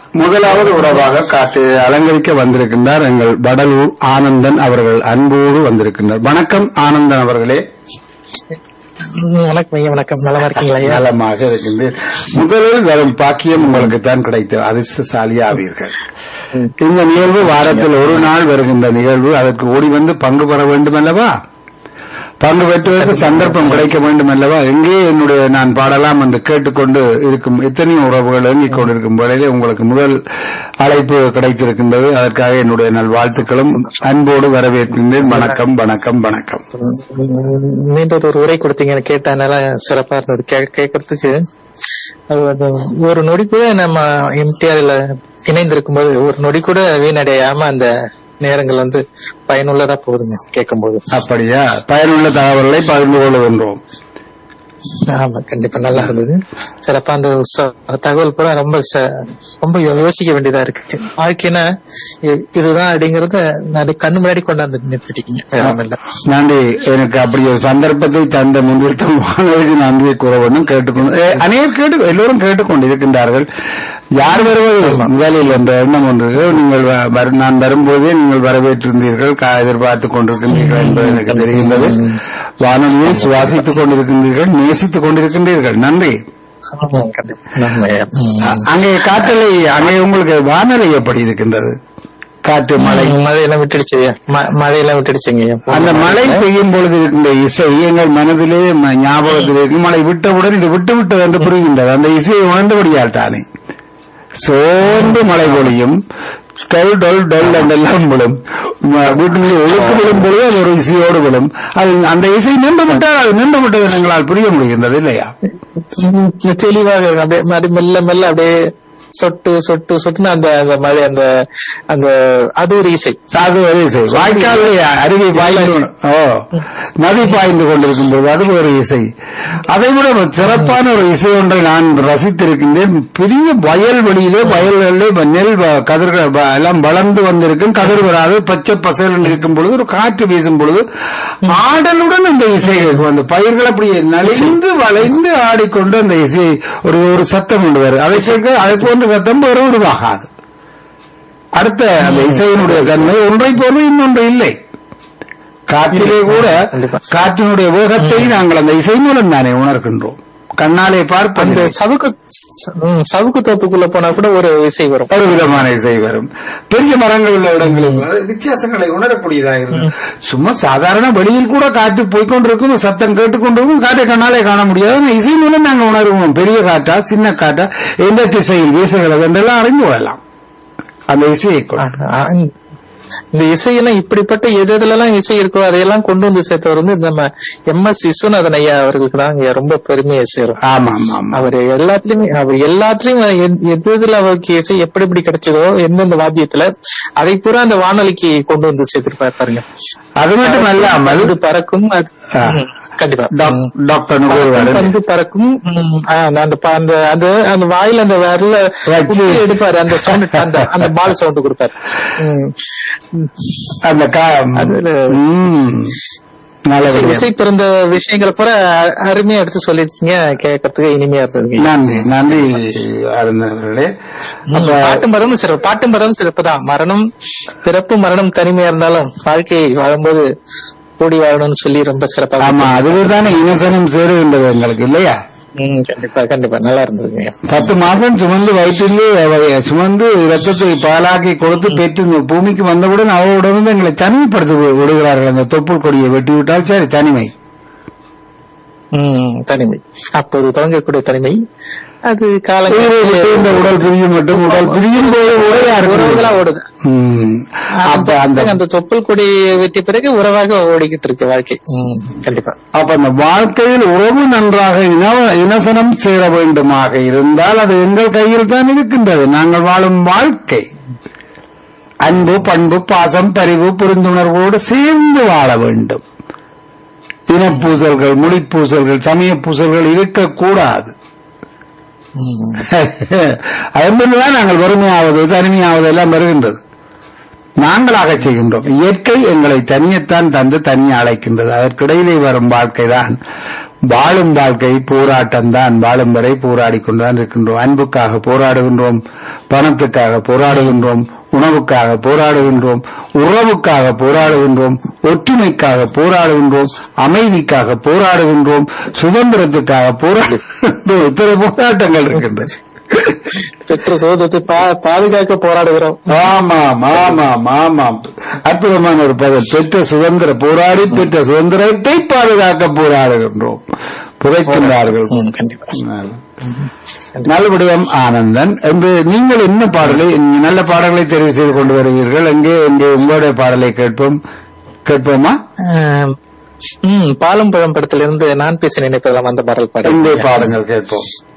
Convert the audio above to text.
முதலாவது உறவாக காற்று அலங்கரிக்க வந்திருக்கின்றார் எங்கள் வடலூர் ஆனந்தன் அவர்கள் அன்போடு வந்திருக்கின்றார் வணக்கம் ஆனந்தன் அவர்களே ம், வணக்கம் ஐயா வணக்கம் நலமா இருக்கீங்களா ஐயா நலமாக இருக்கின்றேன் முதலில் வரும் பாக்கியம் உங்களுக்கு தான் கிடைத்த அதிர்ஷ்டசாலியாவீர்கள் இந்த நிகழ்வு வாரத்தில் ஒரு நாள் வருகின்ற நிகழ்வு அதற்கு ஓடி வந்து பங்கு பெற வேண்டும் அல்லவா பங்கு பெற்றுவதற்கு சந்தர்ப்பம் கிடைக்க வேண்டும் அல்லவா எங்கே என்னுடைய நான் பாடலாம் என்று கேட்டுக்கொண்டு இருக்கும் எத்தனையோ உறவுகள் இயங்கிக் கொண்டிருக்கும் வேளையிலே உங்களுக்கு முதல் அழைப்பு கிடைத்திருக்கின்றது அதற்காக என்னுடைய நல்வாழ்த்துக்களும் அன்போடு வரவேற்கின்றேன் வணக்கம் வணக்கம் வணக்கம் ம், மீண்டும் ஒரு உரை கொடுத்தீங்க கேட்டனால சிறப்பா இருந்தது கே- கேட்கறதுக்கு அது வந்து ஒரு நொடி கூட நம்ம எம்டிஆர்ல இணைந்திருக்கும் போது ஒரு நொடி கூட வீணடையாம அந்த நேரங்கள் வந்து பயனுள்ளதா போகுதுங்க கேட்கும்போது அப்படியா பயனுள்ள தகவல்களை பகிர்ந்து கொள்கின்றோம் ஆமா கண்டிப்பா நல்லா இருந்தது சிறப்பா அந்த ச- தகவல் பூரா ரொம்ப ச- ரொம்ப யோசிக்க வேண்டியதா இருக்கு வாழ்க்கைனா இ- இதுதான் அப்படிங்கறத நான் கண்ணு முன்னாடி கொண்டாந்து நிறுத்திட்டீங்க வேற ஒண்ணும் இல்ல நன்றி எனக்கு அப்படி ஒரு சந்தர்ப்பத்தை தந்த முன்னிறுத்தம் வானொலிக்கு நன்றியை கூற வேண்டும் கேட்டுக்கொண்டு ஏ, அநேகர் கேட்டு எல்லோரும் கேட்டுக்கொண்டிருக்கின்றார்கள் யார் வருவது முதலில் என்ற எண்ணம் ஒன்று நீங்கள் வ- வரு- நான் வரும்போதே நீங்கள் வரவேற்றிருந்தீர்கள் கா- எதிர்பார்த்துக் கொண்டிருக்கின்றீர்கள் என்பது எனக்கு தெரிகின்றது வானொலியை சுவாசித்துக் கொண்டிருக்கின்றீர்கள் நேசித்துக் கொண்டிருக்கின்றீர்கள் நன்றி ஆமா, கண்டிப்பா ஆமா, ஐயா. ம். அ- அங்கே காற்றலை அங்கே உங்களுக்கு வானொலி எப்படி இருக்கின்றது காற்று மழை மழை மழையெல்லாம் விட்டுடுச்சு ஐயா. ம- மழையெல்லாம் விட்டுடுச்சுங்க ஐயா. அந்த மழை பெய்யும் பொழுது இருக்கின்ற இசை எங்கள் மனதிலே ம- ஞாபகத்தில் இருக்கு மழை விட்டவுடன் இது விட்டு விட்டது என்று புரிகின்றது அந்த இசையை உணர்ந்தபடியால் தானே சோர்ந்து மழை பொழியும் டொல் டொல் டொல் என்றெல்லாம் விழும் ம- வீட்டில் ஒழுக்கு விழும் பொழுது அது ஒரு இசையோடு விழும் அது அந்த இசை நின்று விட்டால் அது நின்று விட்டது எங்களால் புரிய முடிகின்றது இல்லையா ம், தெளிவாக இருக்கும். அப்படியே அப்படியே மெல்ல மெல்ல அப்படியே சொட்டு சொட்டு சொட்டுன்னு அந்த அந்த மழை அந்த அந்த அது ஒரு இசை அது ஒரு இசை வாய்க்காலில் அருவி பாய்ந்து ஓ நதி பாய்ந்து கொண்டிருக்கும் போது அது ஒரு இசை அதை விட ஒரு சிறப்பான ஒரு இசை ஒன்றை நான் ரசித்திருக்கின்றேன் பெரிய வயல்வெளியிலே வயல்களிலே நெல் வ- கதிர்கள் வ- எல்லாம் வளர்ந்து வந்திருக்கும் கதிர் வராது பச்சை பசையில் இருக்கும் பொழுது ஒரு காற்று வீசும் பொழுது ஆடலுடன் அந்த இசை கேட்கும். அந்த பயிர்கள் அப்படியே நலிந்து வளைந்து ஆடிக்கொண்டு அந்த இசை ஒரு ஒரு சத்தம் கொண்டு வரும் அதை கேட்க அதை போன்ற சத்தம் வேறு உருவாகாது அடுத்த அந்த இசையினுடைய தன்மை ஒன்றை போன்று இன்னொன்று இல்லை காற்றிலே கூட கண்டிப்பா. காற்றினுடைய வேகத்தை நாங்கள் அந்த இசை மூலம் தானே உணர்கின்றோம் கண்ணாலே அந்த பார்ப்பது சவுக்கு ம், சவுக்கு தோப்புக்குள்ள போனா கூட ஒரு இசை வரும் ஒரு விதமான இசை வரும் பெரிய மரங்கள் உள்ள இடங்களில் வர வித்தியாசங்களை உணரக்கூடியதாக இருக்கும் சும்மா சாதாரண வெளியில் கூட காற்று போய்கொண்டிருக்கும் சத்தம் கேட்டுக்கொண்டிருக்கும் காற்றை கண்ணாலே காண முடியாது ஆனா இசை மூலம் நாங்கள் உணர்வோம் பெரிய காற்றா சின்ன காற்றா எந்த திசையில் வீசுகிறது என்றெல்லாம் அறிந்து கொள்ளலாம் அந்த இசையை கொண்டு ஆ, இந்த இசையெல்லாம் இப்படிப்பட்ட எது எதுலலாம் இசை இருக்கோ அதையெல்லாம் கொண்டு வந்து சேர்த்தவர் வந்து நம்ம எம் எஸ் விஸ்வநாதன் ஐயா அவர்களுக்கு தான் இங்க ரொம்ப பெருமையை சேரும் ஆமா ஆமா ஆமா அவர் எல்லாத்துலயுமே அவர் எல்லாத்துலயும் எது- எது எதுல அவருக்கு இசை எப்படி எப்படி கிடைச்சதோ எந்தெந்த வாத்தியத்துல அதை பூரா அந்த வானொலிக்கு கொண்டு வந்து சேர்த்திருப்பாரு பாருங்க அது மட்டும் அல்லாமல் அது பறக்கும் அது- ஆ. ம், கண்டிப்பா டாக்- டாக்டர் பறக்கும், நுகர்வாரு பந்து பறக்கும் ம், ஆ, அந்த அந்த ப- அந்த அந்த அந்த வாயில அந்த விரல வச்சு. குத்தி எடுப்பாரு அந்த சவுண்ட் அந்த அந்த பால் சவுண்ட் கொடுப்பாரு ம். ம். அந்த கா அதுல- ம். நல்ல இசை- விடயம். இசை பிறந்த விஷயங்களை பூரா அ- அருமையா எடுத்து சொல்லிருக்கீங்க கேட்கறதுக்கு இனிமையா இருந்தது நன்றி நன்றி அருந்தவர்களே அப்ப பாட்டும் மரணம் சிறப்பு பாட்டும் மரணம் சிறப்பு தான் மரணம் பிறப்பு மரணம் தனிமையா இருந்தாலும் வாழ்க்கையை வாழும்போது கூடி வாழணும்னு சொல்லி ரொம்ப சிறப்பா ஆமா அதுதானே இனசனம் சேருகின்றது எங்களுக்கு இல்லையா ம், கண்டிப்பா கண்டிப்பா நல்லா இருந்ததுங்க பத்து மாசம் சுமந்து வயிற்றிலே அவ- சுமந்து ரத்தத்தை பாலாக்கி கொடுத்து பெற்று இந்த பூமிக்கு வந்தவுடன் அவருடன் எங்களை தனிமைப்படுத்தி வி- விடுகிறார்கள் அந்த தொப்புள் கொடியை வெட்டி விட்டால் சரி தனிமை ம் தனிமை அப்போது தொடங்கக்கூடிய தனிமை அது உயிரை காலங்கள் விட்டு இந்த உடல் பிரியும் மட்டும் உடல் பிரியும் போது உரையா உறவுகளா இருக்கு ஓடுது ம். அப்ப அந்த அந்த தொப்புள் கொடி வெட்டி பிறகு உறவாக ஓடிக்கிட்டு இருக்கு வாழ்க்கை ம், கண்டிப்பா அப்ப அந்த வாழ்க்கையில் உறவு நன்றாக இன இனசனம் சேர வேண்டுமாக இருந்தால் அது எங்கள் கையில் தான் இருக்கின்றது நாங்கள் வாழும் வாழ்க்கை அன்பு பண்பு பாசம் பரிவு புரிந்துணர்வோடு சேர்ந்து வாழ வேண்டும் இனப்பூசல்கள் முடிப்பூசல்கள் சமய பூசல்கள் இருக்கக்கூடாது ம், அதன் பின்புதான் நாங்கள் வறுமையாவது தனிமையாவது எல்லாம் வருகின்றது நாங்களாக செய்கின்றோம் இயற்கை எங்களை தனியத்தான் தந்து தனியே அழைக்கின்றது அதற்கிடையிலே வரும் வாழ்க்கைதான் வாழும் வாழ்க்கை போராட்டம் தான் வாழும் வரை போராடி கொண்டுதான் இருக்கின்றோம் அன்புக்காக போராடுகின்றோம் பணத்துக்காக போராடுகின்றோம் உணவுக்காக போராடுகின்றோம் உறவுக்காக போராடுகின்றோம் ஒற்றுமைக்காக போராடுகின்றோம் அமைதிக்காக போராடுகின்றோம் சுதந்திரத்துக்காக போராடுகின்றோம் இத்தனை போராட்டங்கள் இருக்கின்றன பெற்ற சோதத்தை பா- பாதுகாக்க போராடுகிறோம் ஆமாம் ஆமாம் ஆமாம் அற்புதமான ஒரு பதம் பெற்ற சுதந்திர போராடி பெற்ற சுதந்திரத்தை பாதுகாக்க போராடுகின்றோம் புதைக்கின்றார்கள் ம், கண்டிப்பா நல்லபடியம் ஆனந்தன் என்று நீங்கள் என்ன பாடலை நல்ல பாடல்களை தெரிவு செய்து கொண்டு வருவீர்கள் எங்கே எங்கே உங்களுடைய பாடலை கேட்போம் கேட்போமா ஆஹ், ம் பாலும் பழம் படத்துல இருந்து நான் பேச நினைப்பதெல்லாம் அந்த பாடல் பாடல் எங்கே பாடங்கள் கேட்போம்